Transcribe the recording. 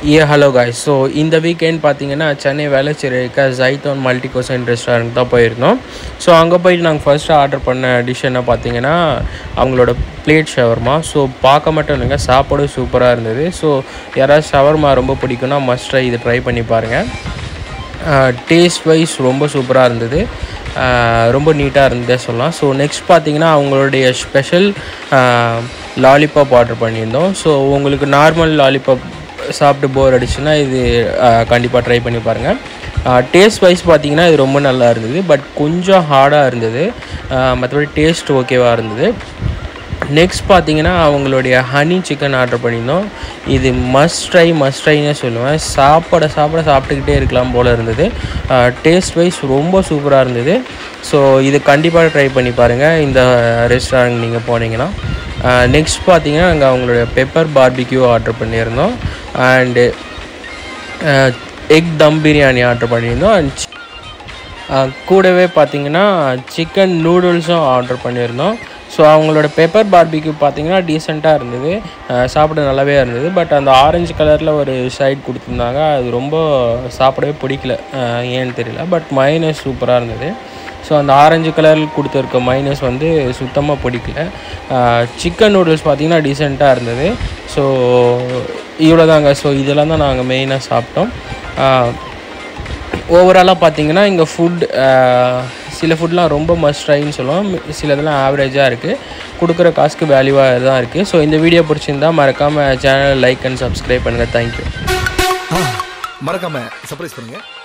ஏ hello guys so இந்த weekend பார்த்தீங்கன்னா சென்னை வேளச்சேரி இருக்க ஜைத்தோன் மல்டி கோசன் ரெஸ்டாரண்ட் தான் போயிருந்தோம் ஸோ அங்கே போயிட்டு நாங்கள் ஃபர்ஸ்ட்டு ஆர்டர் பண்ண டிஷ் என்ன பார்த்தீங்கன்னா அவங்களோட பிளேட் ஷவர்மா ஸோ பார்க்க மட்டும் இல்லைங்க சாப்பாடும் சூப்பராக இருந்தது ஸோ யாராவது ஷவர்மா ரொம்ப பிடிக்கும்னா மஸ்ட் ட்ரை இது ட்ரை பண்ணி பாருங்கள் டேஸ்ட் வைஸ் ரொம்ப சூப்பராக இருந்தது ஆஹ் ரொம்ப நீட்டாக இருந்ததே சொல்லலாம் ஸோ நெக்ஸ்ட் பார்த்தீங்கன்னா அவங்களுடைய ஸ்பெஷல் லாலிபாப் ஆர்டர் பண்ணியிருந்தோம் ஸோ உங்களுக்கு நார்மல் லாலிபாப் சாப்பிட்டு போர் அடிச்சுன்னா இது கண்டிப்பாக ட்ரை பண்ணி பாருங்கள் டேஸ்ட் வைஸ் பார்த்தீங்கன்னா இது ரொம்ப நல்லா இருந்தது பட் கொஞ்சம் ஹார்டாக இருந்தது மற்றபடி டேஸ்ட் ஓகேவாக இருந்தது நெக்ஸ்ட் பார்த்தீங்கன்னா அவங்களுடைய ஹனி சிக்கன் ஆர்டர் பண்ணியிருந்தோம் இது மஸ்ட் ட்ரை மஸ்ட் ட்ரைன்னே சொல்லுவேன் சாப்பிட சாப்பிட சாப்பிட்டுக்கிட்டே இருக்கலாம் போல் இருந்தது டேஸ்ட் வைஸ் ரொம்ப சூப்பராக இருந்தது ஸோ இது கண்டிப்பாக ட்ரை பண்ணி பாருங்கள் இந்த ரெஸ்டாரண்ட் நீங்கள் போனீங்கன்னா நெக்ஸ்ட் பார்த்தீங்கன்னா நாங்கள் அவங்களுடைய பெப்பர் பார்பிக்யூ ஆர்டர் பண்ணியிருந்தோம் and egg dum biryani order பண்ணியிருந்தோம் அண்ட் கூடவே பார்த்தீங்கன்னா சிக்கன் நூடுல்ஸும் ஆர்டர் பண்ணியிருந்தோம் ஸோ அவங்களோட பெப்பர் பார்பிக்யூ பார்த்தீங்கன்னா டீசெண்டாக இருந்தது அஹ் சாப்பிட நல்லாவே இருந்தது பட் அந்த ஆரஞ்சு கலரில் ஒரு சைட் கொடுத்துருந்தாங்க அது ரொம்ப சாப்பிடவே பிடிக்கல அஹ் ஏன்னு தெரியல பட் மைனஸ் சூப்பராக இருந்தது ஸோ அந்த ஆரஞ்சு கலரில் கொடுத்துருக்க மைனஸ் வந்து சுத்தமாக பிடிக்கல சிக்கன் நூடுல்ஸ் பார்த்தீங்கன்னா டீசெண்டாக இருந்தது ஸோ இவ்வளோ தாங்க ஸோ இதெல்லாம் தான் நாங்கள் மெயினாக சாப்பிட்டோம் ஓவராலாக பார்த்தீங்கன்னா இங்கே ஃபுட் சில ஃபுட்லாம் ரொம்ப மஸ்ட் ட்ரைன்னு சொல்லுவோம் சில இதெல்லாம் ஆவரேஜாக இருக்குது கொடுக்குற காசுக்கு வேல்யூவாக தான் இருக்குது ஸோ இந்த வீடியோ பிடிச்சிருந்தா மறக்காமல் சேனல் லைக் அண்ட் சப்ஸ்கிரைப் பண்ணுங்கள் தேங்க்யூ மறக்காம சர்ப்ரைஸ் பண்ணுங்க